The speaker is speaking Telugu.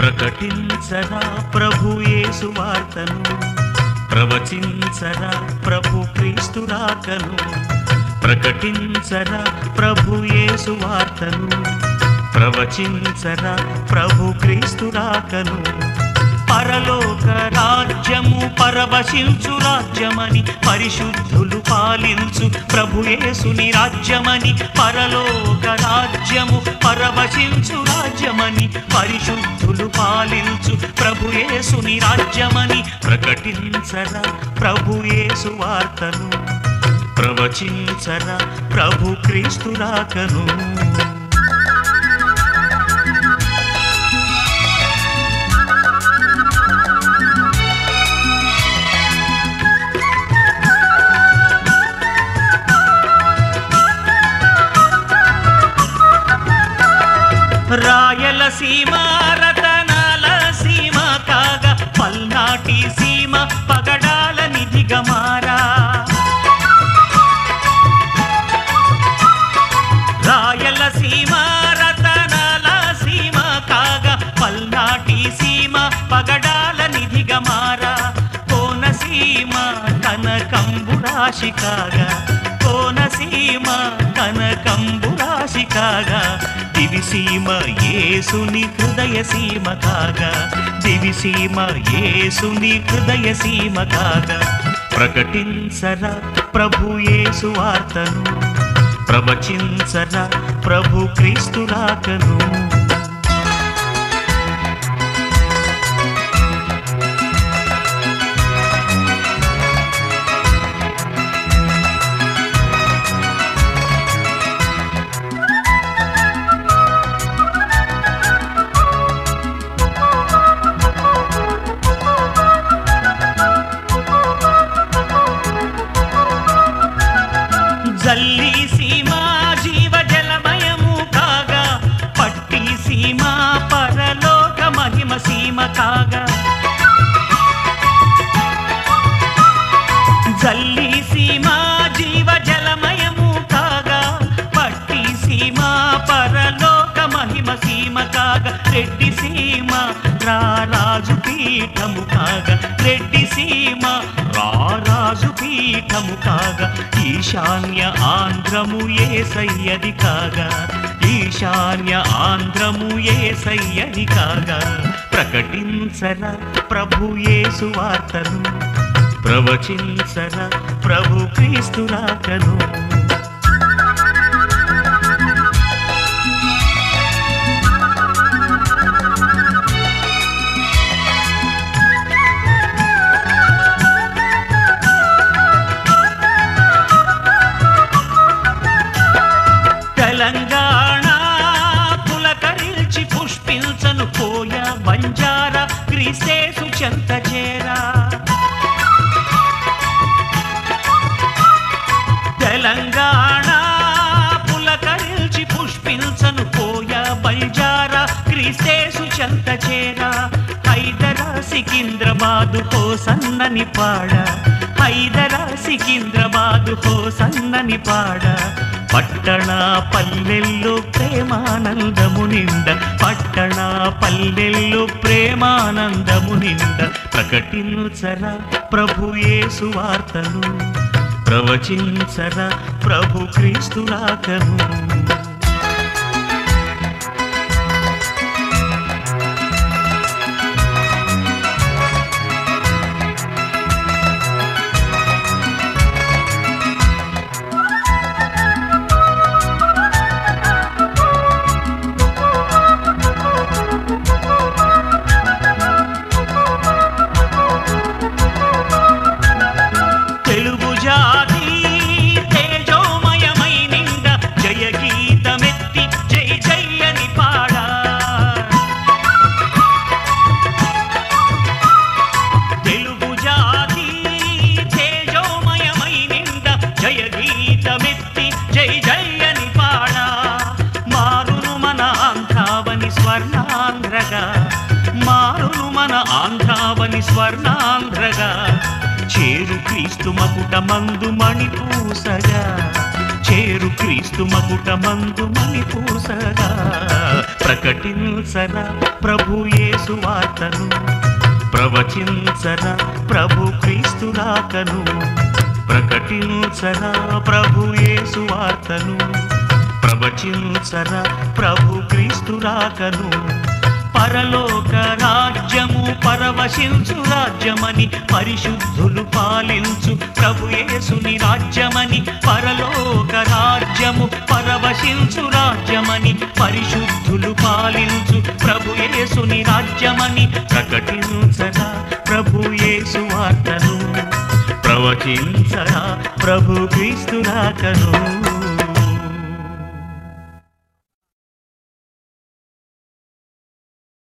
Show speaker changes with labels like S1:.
S1: ప్రకటించరా ప్రభు యేసు వార్తను ప్రవచించరా ప్రభు క్రీస్తు రాకను ప్రకటించరా ప్రభు యేసు వార్తను ప్రవచించరా ప్రభు క్రీస్తు రాకను పరలోక రాజ్యము పరవశించు రాజ్యమని పరిశుద్ధులు పాలించు ప్రభు యేసుని రాజ్యమని పరలోక రాజ్యము పరవశించు రాజ్యమని పరిశుద్ధులు పాలించు ప్రభు యేసుని రాజ్యమని ప్రకటించరా ప్రభు యేసు వార్తను ప్రవచించరా ప్రభు క్రీస్తు రాకను రాయలసీమ రతనాల సీమ కాగా పల్నాటి సీమ పగడాల నిధిగా మారా రాయలసీమ రతనాల సీమ కాగా పల్నాటి సీమ పగడాల నిధిగా మారా కోనసీమ కనకంబు రాశి కాగా కోనసీమ కనకంబు రాశి కాగా దివిసీమ యేసుని హృదయ సీమ కాగా దివిసీమ యేసుని హృదయ సీమ కాగా ప్రకటించరా ప్రభు యేసు వార్తను ప్రవచించరా ప్రభు క్రీస్తు రాకను జల్లి సీమ జీవ జలమయము కాగా పట్టి సీమ పరలోక మహిమ సీమ కాగా జల్లి సీమ జీవ జలమయము కాగా పట్టి సీమ పరలోక మహిమ సీమ కాగా రెడ్డి సీమ రారాజు పీఠము కాగా రెడ్డి సీమ రారాజు పీఠము కాగా ఈశాన్య ఆంధ్రము ఏ సయ్యది కాగా ఈశాన్య ఆంధ్రము ఏ సయ్యది కాగా ప్రకటించరా ప్రభు యేసు వార్తను ప్రవచించరా ప్రభు క్రీస్తు రాకను తెలంగాణ పులకరిల్చి పుష్పించను పోయ బంజార క్రీస్తేసు చెంత చేరా తెలంగాణ పులకరిల్చి పుష్పించను పోయ బంజార క్రీస్తేసు చెంత చేరా హైదరా సికింద్రాబాదు హో సన్నని పాడ హైదరా సికింద్రాబాదు హో సన్నని పాడ పట్టణ పల్లెల్లో ప్రేమానందము నిండ పట్టణ పల్లెల్లో ప్రేమానందము నిండ ప్రకటించరా ప్రభు యేసు వార్తను ప్రవచించరా ప్రభు క్రీస్తు రాకను తెలుగు జాతి తేజోమయమై నిండ జయ గీతమెత్తి జై జయని పాడా తెలుగు జాతి తేజోమయమై నిండ జయ గీతమెత్తి జై జయని పాడా మారును మన ఆంధ్రావని స్వర్ణాంధ్రగా మారును మన ఆంధ్రావని స్వర్ణాంధ్రగా చేరు క్రీస్తు మకుట మందు మణిపూసగా చేరు క్రీస్తు మకుటమందు మని పూసగా ప్రకటించరా ప్రభు యేసు వార్తను ప్రవచించరా ప్రభు క్రీస్తు రాకను ప్రకటించరా ప్రభు యేసు వార్తను ప్రవచించరా ప్రభు క్రీస్తు రాకను పరలోక రాజ్యము పరవశించు రాజ్యమని పరిశుద్ధులు పాలించు ప్రభు యేసుని రాజ్యమని పరలోక రాజ్యము పరవశించు రాజ్యమని పరిశుద్ధులు పాలించు ప్రభు యేసుని రాజ్యమని ప్రకటించరా ప్రభు యేసు వార్తను ప్రవచించరా ప్రభు క్రీస్తు రాకను